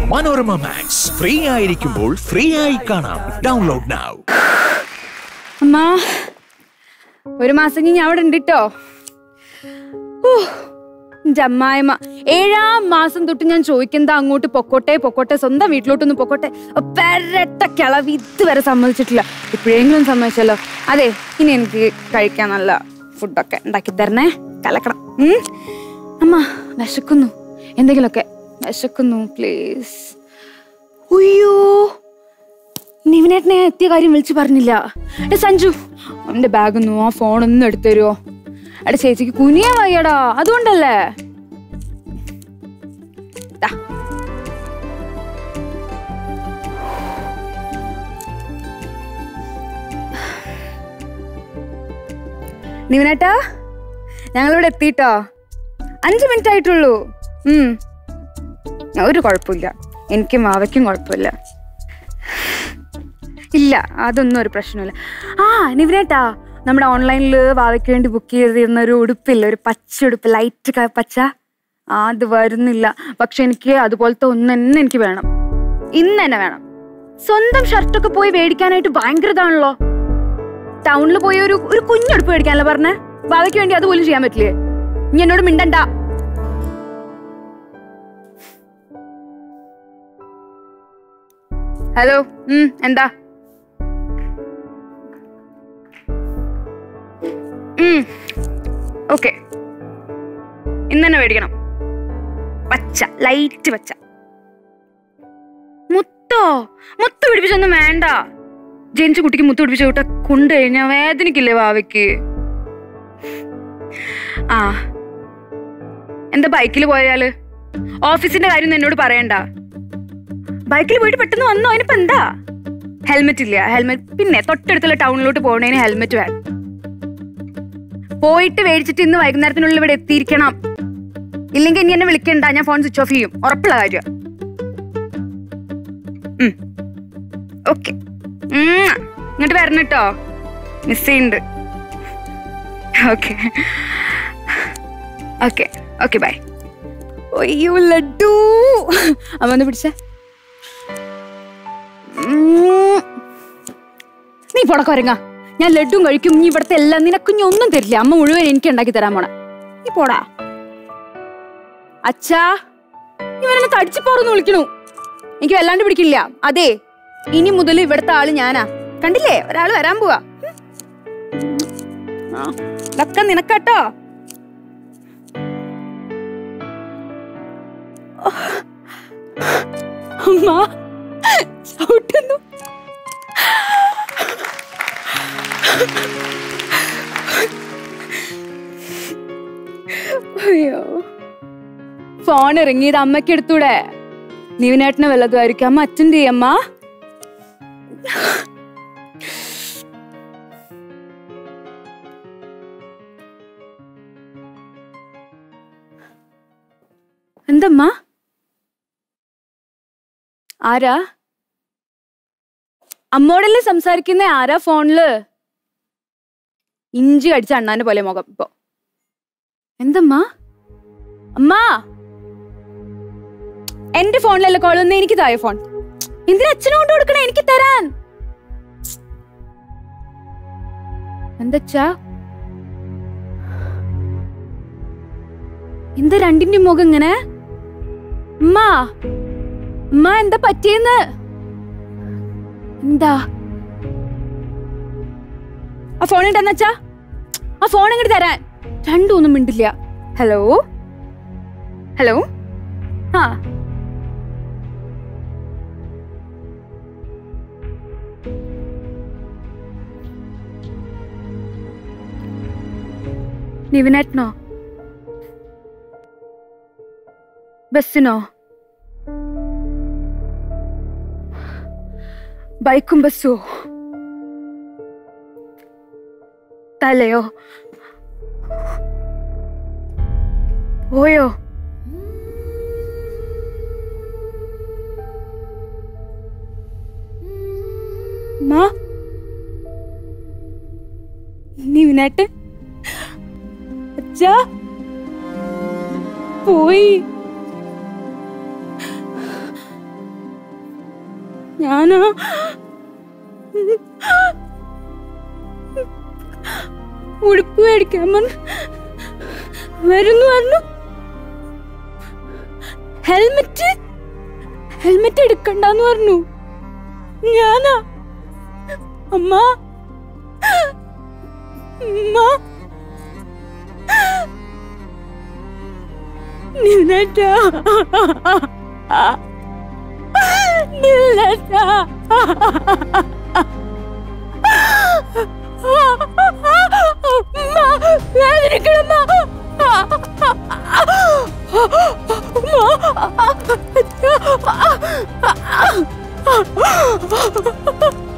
Manorama Max free ആയിരിക്കുമ്പോൾ free ആയി കാണാം ഡൗൺലോഡ് നൗ അമ്മാ ഒരു മാസം കഴിഞ്ഞ് അവിടെ ഉണ്ട് കേട്ടോ അമ്മായമ്മ ഏഴാം മാസം തൊട്ട് ഞാൻ ചോദിക്കുന്നത് അങ്ങോട്ട് പൊക്കോട്ടെ പൊക്കോട്ടെ സ്വന്തം വീട്ടിലോട്ടൊന്ന് പൊക്കോട്ടെ പെരട്ട കിളവി ഇതുവരെ സമ്മതിച്ചിട്ടില്ല ഇപ്പോഴെങ്കിലും സമ്മതിച്ചല്ലോ അതെ ഇനി എനിക്ക് കഴിക്കാൻ നല്ല ഫുഡൊക്കെ ഉണ്ടാക്കി തരണേ കലക്കണം ഉം? അമ്മ വിശക്കുന്നു എന്തെങ്കിലുമൊക്കെ വിശക്കുന്നു പ്ലീസ് ഉയ്യോ നിവിനേട്ടനെ എത്തിയ കാര്യം വിളിച്ചു പറഞ്ഞില്ല എടാ സഞ്ജു അവന്റെ ബാഗൊന്നും ആ ഫോണൊന്നും എടുത്തു തരുമോ എടാ ചേച്ചിക്ക് കുനിയാൻ വയ്യടാ അതുകൊണ്ടല്ലേ ദാ. നിവിനേട്ടാ ഞങ്ങളിവിടെ എത്തിട്ടോ അഞ്ച് മിനിറ്റ് ആയിട്ടുള്ളൂ ഉം ഒരു കുഴപ്പമില്ല എനിക്കും മാവയ്ക്കും കുഴപ്പമില്ല ഇല്ല അതൊന്നും ഒരു പ്രശ്നമില്ല ആ നിവിനേട്ടാ നമ്മുടെ ഓൺലൈനിൽ വാവയ്ക്ക് വേണ്ടി ബുക്ക് ചെയ്തിരുന്ന ഒരു ഉടുപ്പില്ല ഒരു പച്ച ഉടുപ്പ് ലൈറ്റ് ക- പച്ച ആ, അത് വരുന്നില്ല പക്ഷെ എനിക്ക് അതുപോലത്തെ ഒന്ന് തന്നെ എനിക്ക് വേണം ഇന്ന് തന്നെ വേണം സ്വന്തം ഷർട്ടൊക്കെ പോയി മേടിക്കാനായിട്ട് ഭയങ്കര ഇതാണല്ലോ ടൗണിൽ പോയി ഒരു ഒരു കുഞ്ഞുടുപ്പ് മേടിക്കാനല്ലോ പറഞ്ഞേ വാവയ്ക്ക് വേണ്ടി അതുപോലും ചെയ്യാൻ പറ്റില്ലേ നീ എന്നോട് മിണ്ടണ്ട ഹലോ ഉം എന്താ ഓക്കെ ഇന്ന് തന്നെ മേടിക്കണം പച്ച ലൈറ്റ് പച്ച മുത്തോ മുത്ത് പിടിപ്പിച്ചൊന്നും വേണ്ട ജനിച്ച കുട്ടിക്ക് മുത്ത് പിടിപ്പിച്ച കൂട്ട കൊണ്ടു കഴിഞ്ഞാ വേദനിക്കില്ലേ വാവയ്ക്ക് ആ എന്താ ബൈക്കിൽ പോയാല് ഓഫീസിന്റെ കാര്യം എന്നോട് പറയണ്ട ബൈക്കിൽ പോയിട്ട് പെട്ടെന്ന് വന്നോ അതിനിപ്പോ എന്താ ഹെൽമെറ്റ് ഇല്ല ഹെൽമെറ്റ് പിന്നെ തൊട്ടടുത്തുള്ള ടൗണിലോട്ട് പോകണേന് ഹെൽമെറ്റ് വേണം പോയിട്ട് മേടിച്ചിട്ട് ഇന്ന് വൈകുന്നേരത്തിനുള്ളിൽ ഇവിടെ എത്തിയിരിക്കണം ഇല്ലെങ്കിൽ ഇനി എന്നെ വിളിക്കണ്ട ഞാൻ ഫോൺ സ്വിച്ച് ഓഫ് ചെയ്യും ഉറപ്പുള്ള കാര്യം ഓക്കെ ഇങ്ങോട്ട് വരണം കേട്ടോ മിസ് ചെയ്യുന്നുണ്ട് ഓക്കെ ഓക്കെ ഓക്കെ ബൈ ഒയ്യോ ലഡു അമ്മ ഒന്ന് പിടിച്ചേ ഉം. നീ പൊടക്കൊരങ്ങ ഞാൻ ലഡും കഴിക്കും നീ ഇവിടുത്തെ എല്ലാം നിനക്ക് ഇനി ഒന്നും തരില്ല അമ്മ മുഴുവൻ എനിക്ക് ഉണ്ടാക്കി തരാൻ പോണ നീ പോടാ അച്ഛാ ഇവനെ തടിച്ചിപ്പോറന്ന് വിളിക്കണു എനിക്ക് വല്ലാണ്ട് പിടിക്കില്ല അതെ ഇനി മുതൽ ഇവിടുത്തെ ആള് ഞാനാ കണ്ടില്ലേ ഒരാള് വരാൻ പോവാ ഉം. ആ, ഇതൊക്കെ നിനക്കാട്ടോ അമ്മ ചവിട്ടുന്നു അയ്യോ ഫോൺ ഇറങ്ങിയത് അമ്മയ്ക്ക് എടുത്തൂടെ നീവിനേട്ടനെ വല്ലതുമായിരിക്കും അമ്മ അറ്റൻഡ് ചെയ്യമ്മ എന്തമ്മ ആരാ അമ്മോടല്ലേ സംസാരിക്കുന്ന ആരാ ഫോണില് ഇഞ്ചി കടിച്ച അണ്ണാന്റെ പോലെ മുഖം ഇപ്പൊ എന്തമ്മ അമ്മാ എന്റെ ഫോണിലല്ല കോൾ വന്ന് എനിക്ക് തായ ഫോൺ എന്തിനാ അച്ഛനെ കൊണ്ട് കൊടുക്കണേ എനിക്ക് തരാൻ എന്തച്ചാ എന്താ രണ്ടിന്റെ മുഖം ഇങ്ങനെ അമ്മാ അമ്മ എന്താ പറ്റിയെന്ന് എന്താ ആ ഫോൺ ഉണ്ടെന്നച്ചാ ആ ഫോൺ ഇങ്ങോട്ട് തരാൻ രണ്ടും ഒന്നും മിണ്ടില്ല ഹലോ ഹലോ ആ നിവിനേട്ടനോ ബസ്സിനോ ബൈക്കും ബസ്സോ തലയോ പോയോ മാ നിവിനേട്ടൻ അച്ഛാ പോയി ഞാനാ ഉടുപ്പ് മേടിക്കാൻ പറഞ്ഞു വരുന്നു പറഞ്ഞു ഹെൽമെറ്റ് ഹെൽമെറ്റ് എടുക്കണ്ടെന്ന് പറഞ്ഞു ഞാനാ അമ്മ അമ്മ നിന്നേട്ടാ നിന്നേട്ടാ അമ്മ വേദനിക്കണമ്മ അമ്മ